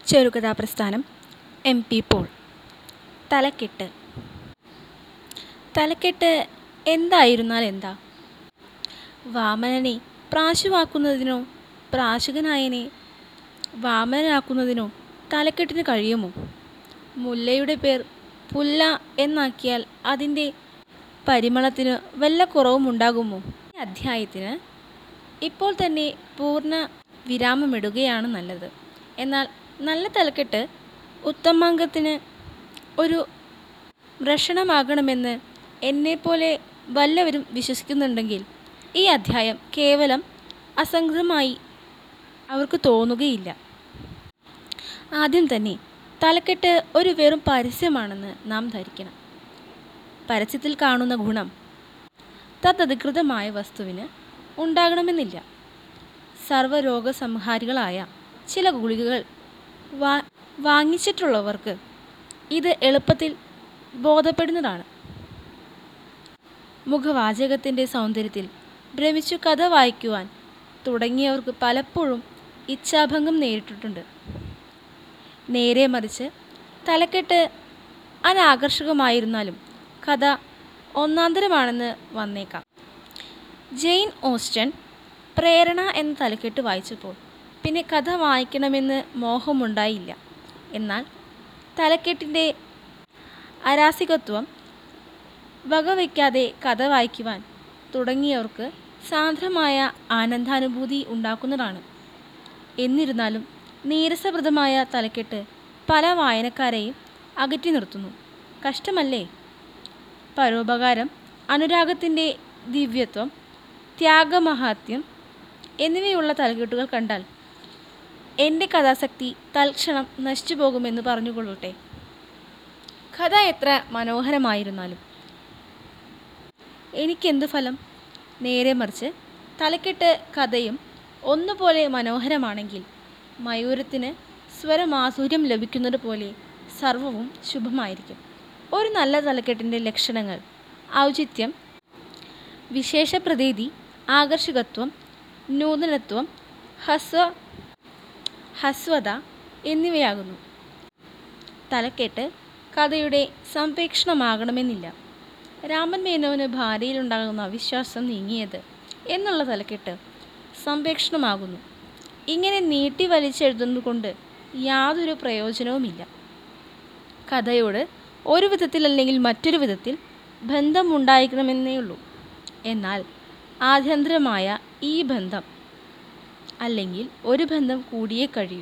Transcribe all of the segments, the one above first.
ചെറുകഥാപ്രസ്ഥാനം M P Paul തലക്കെട്ട് തലക്കെട്ട് എന്തായിരുന്നാൽ എന്താ വാമനനെ പ്രാശുവാക്കുന്നതിനോ പ്രാശുകനായനെ വാമനനാക്കുന്നതിനോ തലക്കെട്ടിന് കഴിയുമോ മുല്ലയുടെ പേർ പുല്ല എന്നാക്കിയാൽ അതിൻ്റെ പരിമളത്തിന് വല്ല കുറവുമുണ്ടാകുമോ ഈ അധ്യായത്തിന് ഇപ്പോൾ തന്നെ പൂർണ്ണ വിരാമമിടുകയാണ് നല്ലത് എന്നാൽ നല്ല തലക്കെട്ട് ഉത്തമാംഗത്തിന് ഒരു വൃഷണമാകണമെന്ന് എന്നെപ്പോലെ വല്ലവരും വിശ്വസിക്കുന്നുണ്ടെങ്കിൽ ഈ അധ്യായം കേവലം അസംഗതമായി അവർക്ക് തോന്നുകയില്ല ആദ്യം തന്നെ തലക്കെട്ട് ഒരു വെറും പരസ്യമാണെന്ന് നാം ധരിക്കണം പരസ്യത്തിൽ കാണുന്ന ഗുണം തദ്ധികൃതമായ വസ്തുവിന് ഉണ്ടാകണമെന്നില്ല സർവ്വരോഗസംഹാരികളായ ചില ഗുളികകൾ വാ വാങ്ങിച്ചിട്ടുള്ളവർക്ക് ഇത് എളുപ്പത്തിൽ ബോധപ്പെടുന്നതാണ് മുഖവാചകത്തിൻ്റെ സൗന്ദര്യത്തിൽ ഭ്രമിച്ചു കഥ വായിക്കുവാൻ തുടങ്ങിയവർക്ക് പലപ്പോഴും ഇച്ഛാഭംഗം നേരിട്ടിട്ടുണ്ട് നേരെ മറിച്ച് തലക്കെട്ട് അനാകർഷകമായിരുന്നാലും കഥ ഒന്നാന്തരമാണെന്ന് വന്നേക്കാം ജെയിൻ ഓസ്റ്റൻ പ്രേരണ എന്ന തലക്കെട്ട് വായിച്ചപ്പോൾ പിന്നെ കഥ വായിക്കണമെന്ന് മോഹമുണ്ടായില്ല എന്നാൽ തലക്കെട്ടിൻ്റെ അരാസികത്വം വകവയ്ക്കാതെ കഥ വായിക്കുവാൻ തുടങ്ങിയവർക്ക് സാന്ദ്രമായ ആനന്ദാനുഭൂതി ഉണ്ടാക്കുന്നതാണ് എന്നിരുന്നാലും നീരസപ്രദമായ തലക്കെട്ട് പല വായനക്കാരെയും അകറ്റി നിർത്തുന്നു കഷ്ടമല്ലേ പരോപകാരം അനുരാഗത്തിൻ്റെ ദിവ്യത്വം ത്യാഗമഹാത്മ്യം എന്നിവയുള്ള തലക്കെട്ടുകൾ കണ്ടാൽ എൻ്റെ കഥാസക്തി തൽക്ഷണം നശിച്ചു പോകുമെന്ന് പറഞ്ഞുകൊള്ളട്ടെ കഥ എത്ര മനോഹരമായിരുന്നാലും എനിക്കെന്ത് ഫലം നേരെ മറിച്ച് തലക്കെട്ട് കഥയും ഒന്നുപോലെ മനോഹരമാണെങ്കിൽ മയൂരത്തിന് സ്വരമാധുര്യം ലഭിക്കുന്നത് പോലെ സർവവും ശുഭമായിരിക്കും ഒരു നല്ല തലക്കെട്ടിൻ്റെ ലക്ഷണങ്ങൾ ഔചിത്യം വിശേഷപ്രതീതി ആകർഷകത്വം നൂതനത്വം ഹസ്വ ഹസ്വത എന്നിവയാകുന്നു തലക്കെട്ട് കഥയുടെ സംപ്രേക്ഷണമാകണമെന്നില്ല രാമൻ മേനോന് ഭാര്യയിലുണ്ടാകുന്ന അവിശ്വാസം നീങ്ങിയത് എന്നുള്ള തലക്കെട്ട് സംപ്രേക്ഷണമാകുന്നു ഇങ്ങനെ നീട്ടി വലിച്ചെഴുതുന്നതുകൊണ്ട് യാതൊരു പ്രയോജനവുമില്ല കഥയോട് ഒരു വിധത്തിലല്ലെങ്കിൽ മറ്റൊരു വിധത്തിൽ ബന്ധമുണ്ടായിരിക്കണമെന്നേ ഉള്ളൂ എന്നാൽ ആഭ്യന്തരമായ ഈ ബന്ധം അല്ലെങ്കിൽ ഒരു ബന്ധം കൂടിയേ കഴിയൂ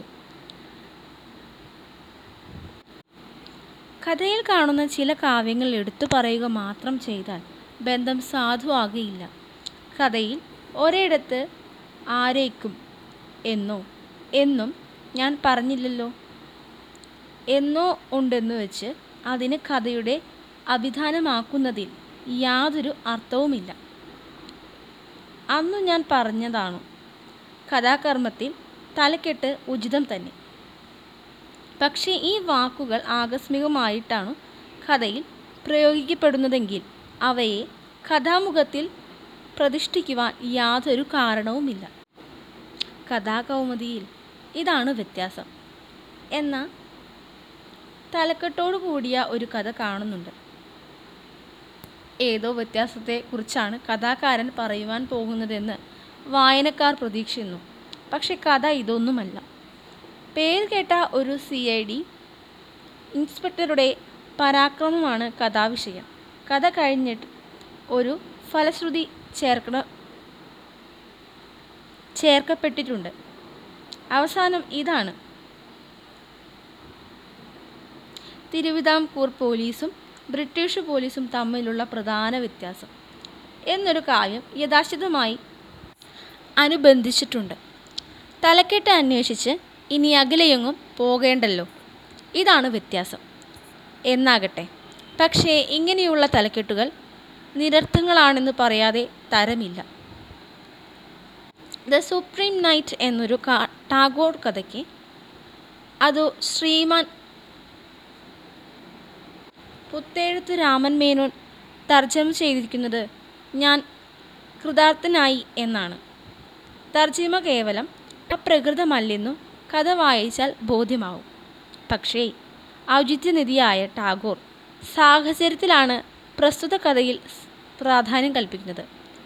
കഥയിൽ കാണുന്ന ചില കാവ്യങ്ങൾ എടുത്തു പറയുക മാത്രം ചെയ്താൽ ബന്ധം സാധുവാകുകയില്ല കഥയിൽ ഒരിടത്ത് ആരേക്കും എന്നോ എന്നും ഞാൻ പറഞ്ഞില്ലല്ലോ എന്നോ ഉണ്ടെന്ന് വെച്ച് അതിന് കഥയുടെ അഭിധാനമാക്കുന്നതിൽ യാതൊരു അർത്ഥവുമില്ല അന്നു ഞാൻ പറഞ്ഞതാണു കഥാകർമ്മത്തിൽ തലക്കെട്ട് ഉചിതം തന്നെ പക്ഷേ ഈ വാക്കുകൾ ആകസ്മികമായിട്ടാണ് കഥയിൽ പ്രയോഗിക്കപ്പെടുന്നതെങ്കിൽ അവയെ കഥാമുഖത്തിൽ പ്രതിഷ്ഠിക്കുവാൻ യാതൊരു കാരണവുമില്ല കഥാകൗമുദിയിൽ ഇതാണ് വ്യത്യാസം എന്നാൽ തലക്കെട്ടോടു കൂടിയ ഒരു കഥ കാണുന്നുണ്ട് ഏതോ വ്യത്യാസത്തെക്കുറിച്ചാണ് കഥാകാരൻ പറയുവാൻ പോകുന്നതെന്ന് വായനക്കാർ പ്രതീക്ഷിക്കുന്നു പക്ഷെ കഥ ഇതൊന്നുമല്ല പേര് കേട്ട ഒരു സി ഐ ഡി ഇൻസ്പെക്ടറുടെ പരാക്രമമാണ് കഥാവിഷയം കഥ കഴിഞ്ഞിട്ട് ഒരു ഫലശ്രുതി ചേർക്കണ ചേർക്കപ്പെട്ടിട്ടുണ്ട് അവസാനം ഇതാണ് തിരുവിതാംകൂർ പോലീസും ബ്രിട്ടീഷ് പോലീസും തമ്മിലുള്ള പ്രധാന വ്യത്യാസം എന്നൊരു കാവ്യം യഥാശിതമായി അനുബന്ധിച്ചിട്ടുണ്ട് തലക്കെട്ട് അന്വേഷിച്ച് ഇനി അകലെയെങ്ങും പോകേണ്ടല്ലോ ഇതാണ് വ്യത്യാസം എന്നാകട്ടെ പക്ഷേ ഇങ്ങനെയുള്ള തലക്കെട്ടുകൾ നിരർത്ഥങ്ങളാണെന്ന് പറയാതെ തരമില്ല ദ സുപ്രീം നൈറ്റ് എന്നൊരു കാ ടാഗോർ കഥയ്ക്ക് അത് ശ്രീമാൻ പുത്തേഴുത്ത് രാമൻ മേനോൻ തർജ്ജമ ചെയ്തിരിക്കുന്നത് ഞാൻ കൃതാർത്ഥനായി എന്നാണ് തർജ്ജിമ കേവലം അപ്രകൃതമല്ലെന്നു കഥ വായിച്ചാൽ ബോധ്യമാവും പക്ഷേ ഔചിത്യനിധിയായ ടാഗോർ സാഹചര്യത്തിലാണ് പ്രസ്തുത കഥയിൽ പ്രാധാന്യം കൽപ്പിക്കുന്നത്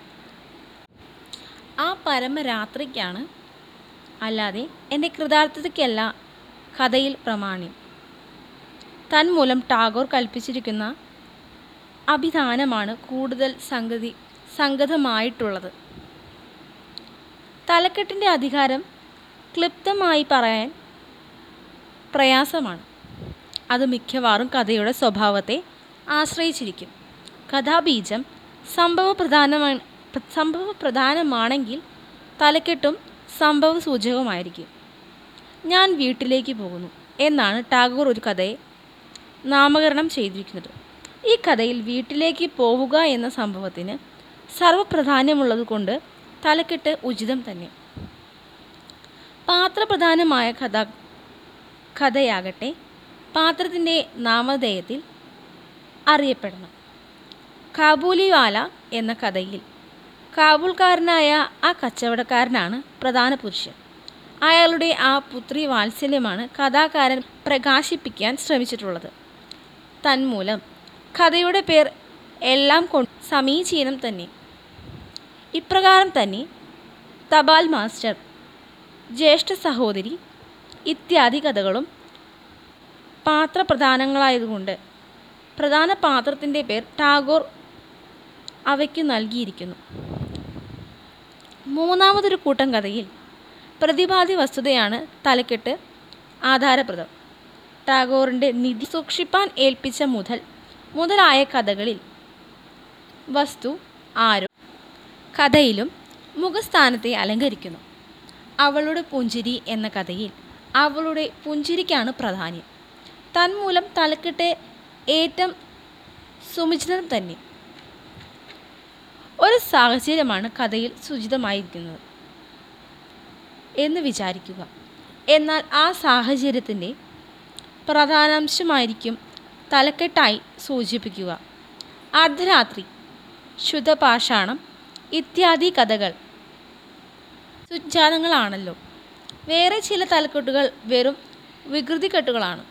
ആ പരമരാത്രിക്കാണ് അല്ലാതെ എൻ്റെ കൃതാർത്ഥതയ്ക്കല്ല കഥയിൽ പ്രമാണ്യം തന്മൂലം ടാഗോർ കൽപ്പിച്ചിരിക്കുന്ന അഭിധാനമാണ് കൂടുതൽ സംഗതി സംഗതമായിട്ടുള്ളത് തലക്കെട്ടിൻ്റെ അധികാരം ക്ലിപ്തമായി പറയാൻ പ്രയാസമാണ് അത് മിക്കവാറും കഥയുടെ സ്വഭാവത്തെ ആശ്രയിച്ചിരിക്കും കഥാബീജം സംഭവപ്രധാനമാണ് സംഭവപ്രധാനമാണെങ്കിൽ തലക്കെട്ടും സംഭവ സൂചകമായിരിക്കും ഞാൻ വീട്ടിലേക്ക് പോകുന്നു എന്നാണ് ടാഗോർ ഒരു കഥയെ നാമകരണം ചെയ്തിരിക്കുന്നത് ഈ കഥയിൽ വീട്ടിലേക്ക് പോവുക എന്ന സംഭവത്തിന് സർവപ്രധാന്യമുള്ളതുകൊണ്ട് തലക്കെട്ട് ഉചിതം തന്നെ പാത്രപ്രധാനമായ കഥ കഥയാകട്ടെ പാത്രത്തിൻ്റെ നാമധേയത്തിൽ അറിയപ്പെടണം കാബൂലിവാല എന്ന കഥയിൽ കാബൂൾക്കാരനായ ആ കച്ചവടക്കാരനാണ് പ്രധാന പുരുഷൻ അയാളുടെ ആ പുത്രി വാത്സല്യമാണ് കഥാകാരൻ പ്രകാശിപ്പിക്കാൻ ശ്രമിച്ചിട്ടുള്ളത് തന്മൂലം കഥയുടെ പേർ എല്ലാം കൊണ്ട് സമീചീനം തന്നെ ഇപ്രകാരം തന്നെ തപാൽ മാസ്റ്റർ ജ്യേഷ്ഠ സഹോദരി ഇത്യാദി കഥകളും പാത്രപ്രധാനങ്ങളായതുകൊണ്ട് പ്രധാന പാത്രത്തിൻ്റെ പേർ ടാഗോർ അവയ്ക്ക് നൽകിയിരിക്കുന്നു മൂന്നാമതൊരു കൂട്ടം കഥയിൽ പ്രതിപാദ്യ വസ്തുതയാണ് തലക്കെട്ട് ആധാരപ്രദം ടാഗോറിൻ്റെ നിധി സൂക്ഷിപ്പാൻ ഏൽപ്പിച്ച മുതൽ മുതലായ കഥകളിൽ വസ്തു ആരോ കഥയിലും മുഖസ്ഥാനത്തെ അലങ്കരിക്കുന്നു അവളുടെ പുഞ്ചിരി എന്ന കഥയിൽ അവളുടെ പുഞ്ചിരിക്കാണ് പ്രാധാന്യം തന്മൂലം തലക്കെട്ട് ഏറ്റവും സുമിചിതം തന്നെ ഒരു സാഹചര്യമാണ് കഥയിൽ സുചിതമായിരിക്കുന്നത് എന്ന് വിചാരിക്കുക എന്നാൽ ആ സാഹചര്യത്തിൻ്റെ പ്രധാനാംശമായിരിക്കും തലക്കെട്ടായി സൂചിപ്പിക്കുക അർദ്ധരാത്രി ശുദ്ധപാഷാണം ഇത്യാദി കഥകൾ സുജാതങ്ങളാണല്ലോ വേറെ ചില തലക്കെട്ടുകൾ വെറും വികൃതിക്കെട്ടുകളാണ്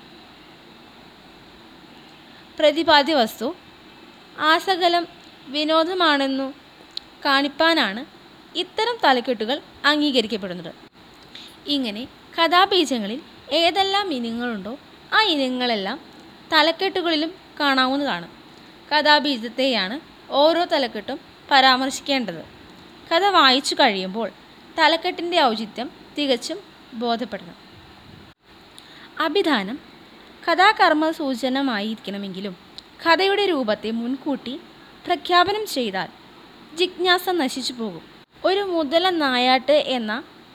പ്രതിപാദ്യ വസ്തു ആസകലം വിനോദമാണെന്നു കാണിപ്പാനാണ് ഇത്തരം തലക്കെട്ടുകൾ അംഗീകരിക്കപ്പെടുന്നത് ഇങ്ങനെ കഥാബീജങ്ങളിൽ ഏതെല്ലാം ഇനങ്ങളുണ്ടോ ആ ഇനങ്ങളെല്ലാം തലക്കെട്ടുകളിലും കാണാവുന്നതാണ് കഥാബീജത്തെയാണ് ഓരോ തലക്കെട്ടും പരാമർശിക്കേണ്ടത് കഥ വായിച്ചു കഴിയുമ്പോൾ തലക്കെട്ടിൻ്റെ ഔചിത്യം തികച്ചും ബോധപ്പെടണം അഭിധാനം കഥാകർമ്മ സൂചനമായിരിക്കണമെങ്കിലും കഥയുടെ രൂപത്തെ മുൻകൂട്ടി പ്രഖ്യാപനം ചെയ്താൽ ജിജ്ഞാസ നശിച്ചു പോകും ഒരു മുതല നായാട്ട് എന്ന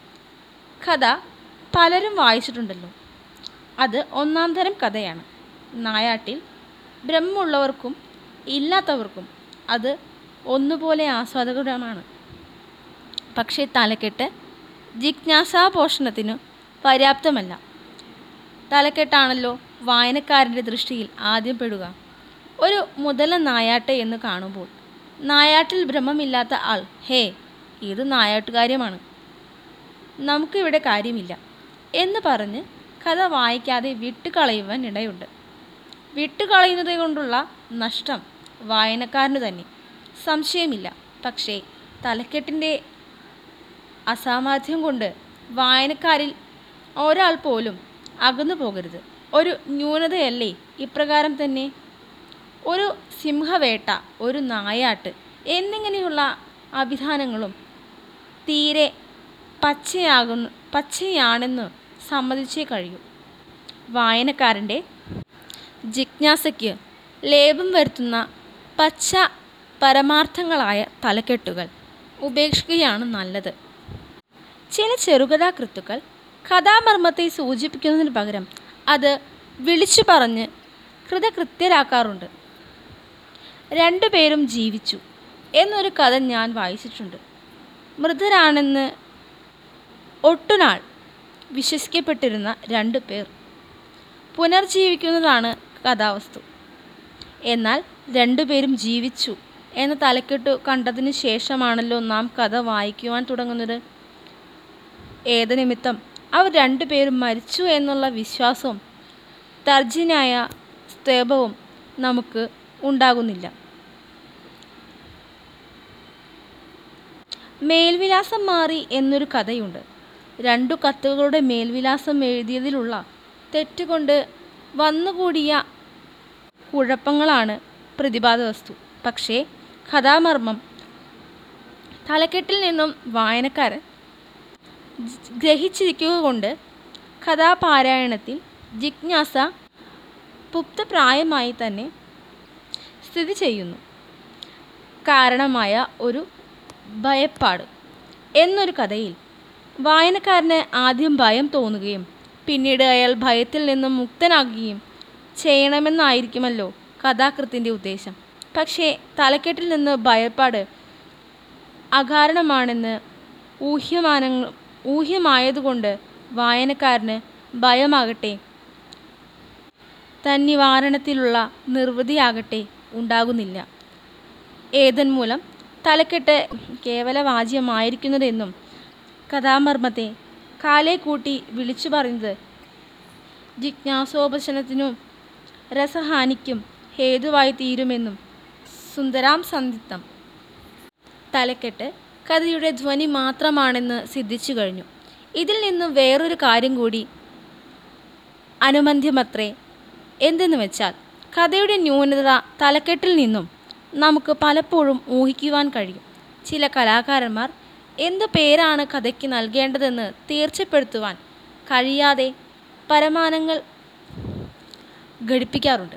കഥ പലരും വായിച്ചിട്ടുണ്ടല്ലോ അത് ഒന്നാം തരം കഥയാണ് നായാട്ടിൽ ബ്രഹ്മമുള്ളവർക്കും ഇല്ലാത്തവർക്കും അത് ഒന്നുപോലെ ആസ്വാദകരമാണ് പക്ഷേ തലക്കെട്ട് ജിജ്ഞാസാപോഷണത്തിനു പര്യാപ്തമല്ല തലക്കെട്ടാണല്ലോ വായനക്കാരൻ്റെ ദൃഷ്ടിയിൽ ആദ്യം പെടുക ഒരു മുതല നായാട്ട് എന്ന് കാണുമ്പോൾ നായാട്ടിൽ ഭ്രമമില്ലാത്ത ആൾ ഹേ ഇത് നായാട്ടുകാര്യമാണ് നമുക്കിവിടെ കാര്യമില്ല എന്ന് പറഞ്ഞ് കഥ വായിക്കാതെ വിട്ടുകളയുവാൻ ഇടയുണ്ട് വിട്ടുകളയുന്നത് കൊണ്ടുള്ള നഷ്ടം വായനക്കാരന് തന്നെ സംശയമില്ല പക്ഷേ തലക്കെട്ടിൻ്റെ അസാമാധ്യം കൊണ്ട് വായനക്കാരിൽ ഒരാൾ പോലും അകന്നു പോകരുത് ഒരു ന്യൂനതയല്ലേ ഇപ്രകാരം തന്നെ ഒരു സിംഹവേട്ട ഒരു നായാട്ട് എന്നിങ്ങനെയുള്ള അഭിധാനങ്ങളും തീരെ പച്ചയാകുന്നു പച്ചയാണെന്ന് സമ്മതിച്ചേ കഴിയൂ വായനക്കാരൻ്റെ ജിജ്ഞാസയ്ക്ക് ലേപം വരുത്തുന്ന പച്ച പരമാർത്ഥങ്ങളായ തലക്കെട്ടുകൾ ഉപേക്ഷിക്കുകയാണ് നല്ലത് ചില ചെറുകഥാകൃത്തുക്കൾ കഥാമർമ്മത്തെ സൂചിപ്പിക്കുന്നതിന് പകരം അത് വിളിച്ചു പറഞ്ഞ് കൃതകൃത്യരാക്കാറുണ്ട് രണ്ടുപേരും ജീവിച്ചു എന്നൊരു കഥ ഞാൻ വായിച്ചിട്ടുണ്ട് മൃതരാണെന്ന് ഒട്ടുനാൾ വിശ്വസിക്കപ്പെട്ടിരുന്ന രണ്ടു പേർ പുനർജീവിക്കുന്നതാണ് കഥാവസ്തു എന്നാൽ രണ്ടുപേരും ജീവിച്ചു എന്ന തലക്കെട്ടു കണ്ടതിന് ശേഷമാണല്ലോ നാം കഥ വായിക്കുവാൻ തുടങ്ങുന്നത് ഏത് നിമിത്തം അവർ രണ്ടുപേരും മരിച്ചു എന്നുള്ള വിശ്വാസവും തർജിനായ സ്തേപവും നമുക്ക് ഉണ്ടാകുന്നില്ല മേൽവിലാസം മാറി എന്നൊരു കഥയുണ്ട് രണ്ടു കത്തുകളുടെ മേൽവിലാസം എഴുതിയതിലുള്ള തെറ്റുകൊണ്ട് വന്നുകൂടിയ കുഴപ്പങ്ങളാണ് പ്രതിപാദ വസ്തു പക്ഷേ കഥാമർമ്മം തലക്കെട്ടിൽ നിന്നും വായനക്കാരൻ ഗ്രഹിച്ചിരിക്കുക കൊണ്ട് കഥാപാരായണത്തിൽ ജിജ്ഞാസ പുപ്തപ്രായമായി തന്നെ സ്ഥിതി ചെയ്യുന്നു കാരണമായ ഒരു ഭയപ്പാട് എന്നൊരു കഥയിൽ വായനക്കാരന് ആദ്യം ഭയം തോന്നുകയും പിന്നീട് അയാൾ ഭയത്തിൽ നിന്നും മുക്തനാകുകയും ചെയ്യണമെന്നായിരിക്കുമല്ലോ കഥാകൃത്തിൻ്റെ ഉദ്ദേശം പക്ഷേ തലക്കെട്ടിൽ നിന്ന് ഭയപ്പാട് അകാരണമാണെന്ന് ഊഹ്യമാനങ്ങൾ ഊഹ്യമായതുകൊണ്ട് വായനക്കാരന് ഭയമാകട്ടെ തന്നിവാരണത്തിലുള്ള നിർവൃതിയാകട്ടെ ഉണ്ടാകുന്നില്ല ഏതൻ മൂലം തലക്കെട്ട് കേവലവാച്യമായിരിക്കുന്നതെന്നും കഥാമർമ്മത്തെ കാലേ കൂട്ടി വിളിച്ചു പറയുന്നത് ജിജ്ഞാസോപശനത്തിനും രസഹാനിക്കും ഹേതുവായി തീരുമെന്നും സുന്ദരാം സന്ധിത്തം തലക്കെട്ട് കഥയുടെ ധ്വനി മാത്രമാണെന്ന് സിദ്ധിച്ചു കഴിഞ്ഞു ഇതിൽ നിന്നും വേറൊരു കാര്യം കൂടി അനുബന്ധ്യമത്രേ എന്തെന്ന് വെച്ചാൽ കഥയുടെ ന്യൂനത തലക്കെട്ടിൽ നിന്നും നമുക്ക് പലപ്പോഴും ഊഹിക്കുവാൻ കഴിയും ചില കലാകാരന്മാർ എന്തു പേരാണ് കഥയ്ക്ക് നൽകേണ്ടതെന്ന് തീർച്ചപ്പെടുത്തുവാൻ കഴിയാതെ പരമാനങ്ങൾ ഘടിപ്പിക്കാറുണ്ട്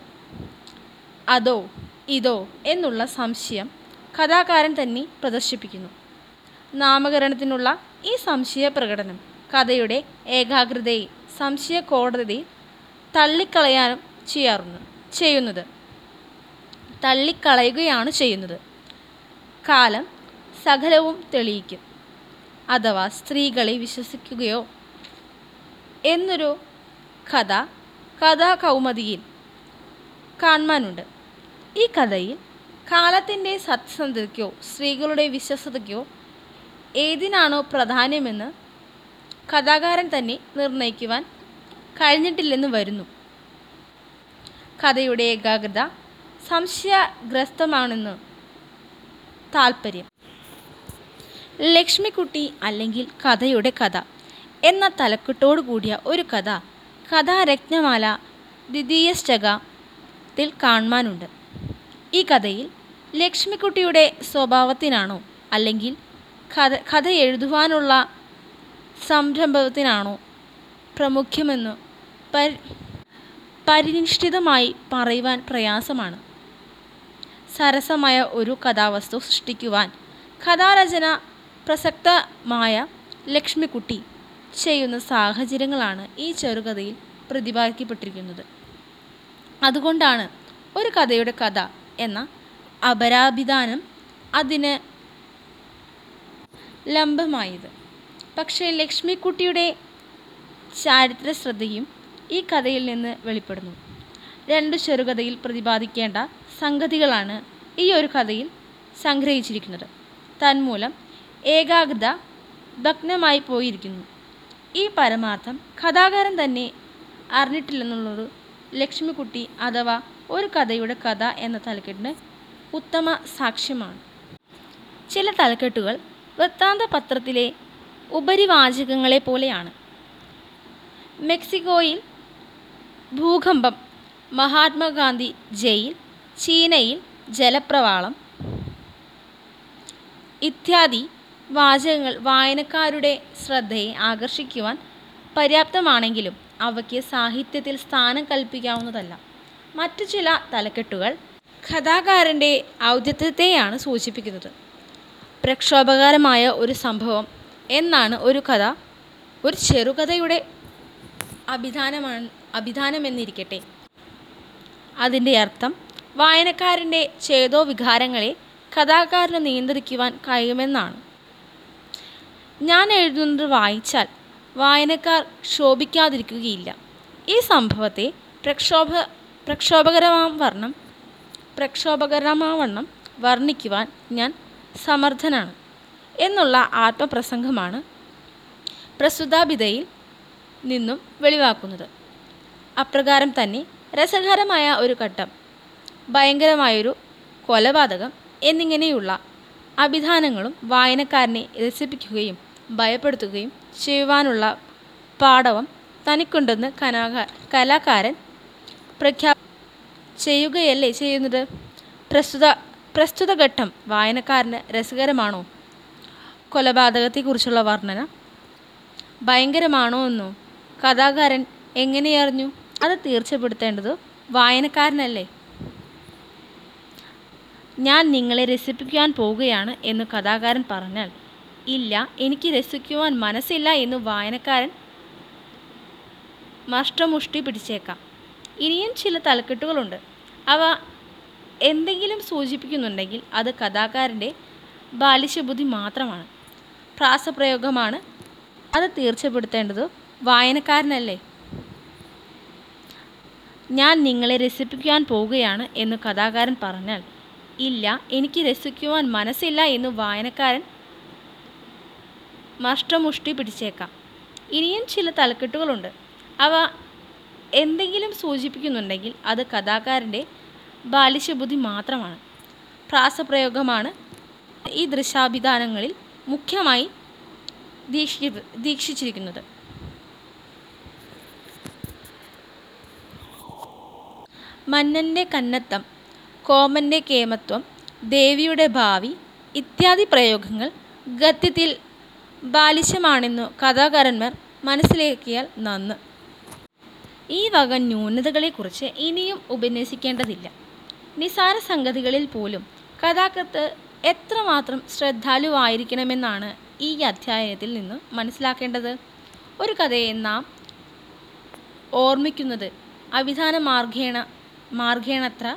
അതോ ഇതോ എന്നുള്ള സംശയം കഥാകാരൻ തന്നെ പ്രദർശിപ്പിക്കുന്നു നാമകരണത്തിനുള്ള ഈ സംശയ പ്രകടനം കഥയുടെ ഏകാഗ്രതയെ സംശയ കോടതി തള്ളിക്കളയാനും ചെയ്യാറുണ്ട് ചെയ്യുന്നത് തള്ളിക്കളയുകയാണ് ചെയ്യുന്നത് കാലം സകലവും തെളിയിക്കും അഥവാ സ്ത്രീകളെ വിശ്വസിക്കുകയോ എന്നൊരു കഥ കഥാകൗമുദിയിൽ കാണുവാനുണ്ട് ഈ കഥയിൽ കാലത്തിൻ്റെ സത്യസന്ധതയ്ക്കോ സ്ത്രീകളുടെ വിശ്വസതയ്ക്കോ ഏതിനാണോ പ്രാധാന്യമെന്ന് കഥാകാരൻ തന്നെ നിർണയിക്കുവാൻ കഴിഞ്ഞിട്ടില്ലെന്ന് വരുന്നു കഥയുടെ ഏകാഗ്രത സംശയഗ്രസ്തമാണെന്ന് താൽപ്പര്യം ലക്ഷ്മിക്കുട്ടി അല്ലെങ്കിൽ കഥയുടെ കഥ എന്ന തലക്കെട്ടോടു കൂടിയ ഒരു കഥ കഥാരത്നമാല ദ്വിതീയസ്റ്റകത്തിൽ കാണുവാനുണ്ട് ഈ കഥയിൽ ലക്ഷ്മിക്കുട്ടിയുടെ സ്വഭാവത്തിനാണോ അല്ലെങ്കിൽ കഥ കഥ എഴുതുവാനുള്ള സംരംഭത്തിനാണോ പ്രമുഖ്യമെന്ന് പരി പരിനിഷ്ഠിതമായി പറയുവാൻ പ്രയാസമാണ് സരസമായ ഒരു കഥാവസ്തു സൃഷ്ടിക്കുവാൻ കഥാരചന പ്രസക്തമായ ലക്ഷ്മിക്കുട്ടി ചെയ്യുന്ന സാഹചര്യങ്ങളാണ് ഈ ചെറുകഥയിൽ പ്രതിപാദിക്കപ്പെട്ടിരിക്കുന്നത് അതുകൊണ്ടാണ് ഒരു കഥയുടെ കഥ എന്ന അപരാഭിധാനം അതിന് ലംബമായത് പക്ഷേ ലക്ഷ്മിക്കുട്ടിയുടെ ചാരിത്ര ശ്രദ്ധയും ഈ കഥയിൽ നിന്ന് വെളിപ്പെടുന്നു രണ്ട് ചെറുകഥയിൽ പ്രതിപാദിക്കേണ്ട സംഗതികളാണ് ഈ ഒരു കഥയിൽ സംഗ്രഹിച്ചിരിക്കുന്നത് തന്മൂലം ഏകാഗ്രത ഭഗ്നമായി പോയിരിക്കുന്നു ഈ പരമാർത്ഥം കഥാകാരൻ തന്നെ അറിഞ്ഞിട്ടില്ലെന്നുള്ളൊരു ലക്ഷ്മിക്കുട്ടി അഥവാ ഒരു കഥയുടെ കഥ എന്ന തലക്കെട്ടിന് ഉത്തമ സാക്ഷ്യമാണ് ചില തലക്കെട്ടുകൾ വൃത്താന്ത പത്രത്തിലെ ഉപരിവാചകങ്ങളെ പോലെയാണ് മെക്സിക്കോയിൽ ഭൂകമ്പം മഹാത്മാഗാന്ധി ജയിൽ ചീനയിൽ ജലപ്രവാളം ഇത്യാദി വാചകങ്ങൾ വായനക്കാരുടെ ശ്രദ്ധയെ ആകർഷിക്കുവാൻ പര്യാപ്തമാണെങ്കിലും അവയ്ക്ക് സാഹിത്യത്തിൽ സ്ഥാനം കൽപ്പിക്കാവുന്നതല്ല മറ്റു ചില തലക്കെട്ടുകൾ കഥാകാരൻ്റെ ഔദ്യത്യത്തെയാണ് സൂചിപ്പിക്കുന്നത് പ്രക്ഷോഭകരമായ ഒരു സംഭവം എന്നാണ് ഒരു കഥ ഒരു ചെറുകഥയുടെ അഭിധാനമാണ് അഭിധാനമെന്നിരിക്കട്ടെ അതിൻ്റെ അർത്ഥം വായനക്കാരൻ്റെ ചേതോ വികാരങ്ങളെ കഥാകാരന് നിയന്ത്രിക്കുവാൻ കഴിയുമെന്നാണ് ഞാൻ എഴുതുന്നത് വായിച്ചാൽ വായനക്കാർ ക്ഷോഭിക്കാതിരിക്കുകയില്ല ഈ സംഭവത്തെ പ്രക്ഷോഭ പ്രക്ഷോഭകരമാം വർണ്ണം പ്രക്ഷോഭകരമാവണ്ണം വർണ്ണിക്കുവാൻ ഞാൻ സമർത്ഥനാണ് എന്നുള്ള ആത്മപ്രസംഗമാണ് പ്രസ്തുതാഭിതയിൽ നിന്നും വെളിവാക്കുന്നത് അപ്രകാരം തന്നെ രസകരമായ ഒരു ഘട്ടം ഭയങ്കരമായൊരു കൊലപാതകം എന്നിങ്ങനെയുള്ള അഭിധാനങ്ങളും വായനക്കാരനെ രസിപ്പിക്കുകയും ഭയപ്പെടുത്തുകയും ചെയ്യുവാനുള്ള പാടവം തനിക്കുണ്ടെന്ന് കലാകാ കലാകാരൻ പ്രഖ്യാ ചെയ്യുകയല്ലേ ചെയ്യുന്നത് പ്രസ്തുത പ്രസ്തുത ഘട്ടം വായനക്കാരന് രസകരമാണോ കൊലപാതകത്തെക്കുറിച്ചുള്ള വർണ്ണന ഭയങ്കരമാണോ എന്നോ കഥാകാരൻ എങ്ങനെയറിഞ്ഞു അത് തീർച്ചപ്പെടുത്തേണ്ടത് വായനക്കാരനല്ലേ ഞാൻ നിങ്ങളെ രസിപ്പിക്കുവാൻ പോവുകയാണ് എന്ന് കഥാകാരൻ പറഞ്ഞാൽ ഇല്ല എനിക്ക് രസിക്കുവാൻ മനസ്സില്ല എന്ന് വായനക്കാരൻ മഷ്ടമുഷ്ടി പിടിച്ചേക്കാം ഇനിയും ചില തലക്കെട്ടുകളുണ്ട് അവ എന്തെങ്കിലും സൂചിപ്പിക്കുന്നുണ്ടെങ്കിൽ അത് കഥാകാരൻ്റെ ബാലിശബുദ്ധി മാത്രമാണ് പ്രാസപ്രയോഗമാണ് അത് തീർച്ചപ്പെടുത്തേണ്ടത് വായനക്കാരനല്ലേ ഞാൻ നിങ്ങളെ രസിപ്പിക്കുവാൻ പോവുകയാണ് എന്ന് കഥാകാരൻ പറഞ്ഞാൽ ഇല്ല എനിക്ക് രസിക്കുവാൻ മനസ്സില്ല എന്ന് വായനക്കാരൻ മഷ്ടമുഷ്ടി പിടിച്ചേക്കാം ഇനിയും ചില തലക്കെട്ടുകളുണ്ട് അവ എന്തെങ്കിലും സൂചിപ്പിക്കുന്നുണ്ടെങ്കിൽ അത് കഥാകാരൻ്റെ ബാലിശബുദ്ധി മാത്രമാണ് പ്രാസപ്രയോഗമാണ് ഈ ദൃശ്യാഭിധാനങ്ങളിൽ മുഖ്യമായി ദീക്ഷി ദീക്ഷിച്ചിരിക്കുന്നത് മന്നൻ്റെ കന്നത്തം കോമൻ്റെ കേമത്വം ദേവിയുടെ ഭാവി ഇത്യാദി പ്രയോഗങ്ങൾ ഗദ്യത്തിൽ ബാലിശമാണെന്നു കഥാകാരന്മാർ മനസ്സിലാക്കിയാൽ നന്ന് ഈ വക ന്യൂനതകളെക്കുറിച്ച് ഇനിയും ഉപന്യസിക്കേണ്ടതില്ല നിസാര സംഗതികളിൽ പോലും കഥാകൃത്ത് എത്രമാത്രം ശ്രദ്ധാലുവായിരിക്കണമെന്നാണ് ഈ അധ്യായത്തിൽ നിന്ന് മനസ്സിലാക്കേണ്ടത് ഒരു കഥയെ നാം ഓർമ്മിക്കുന്നത് അഭിധാന മാർഗേണ മാർഗേണത്ര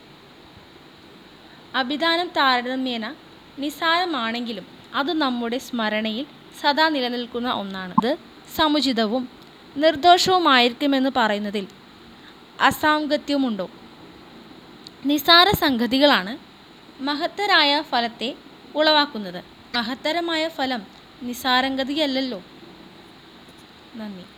അഭിധാനം താരതമ്യേന നിസ്സാരമാണെങ്കിലും അത് നമ്മുടെ സ്മരണയിൽ സദാ നിലനിൽക്കുന്ന ഒന്നാണ് അത് സമുചിതവും നിർദോഷവുമായിരിക്കുമെന്ന് പറയുന്നതിൽ അസാംഗത്യമുണ്ടോ നിസാര സംഗതികളാണ് മഹത്തരായ ഫലത്തെ ഉളവാക്കുന്നത് മഹത്തരമായ ഫലം നിസാരംഗതിയല്ലല്ലോ നന്ദി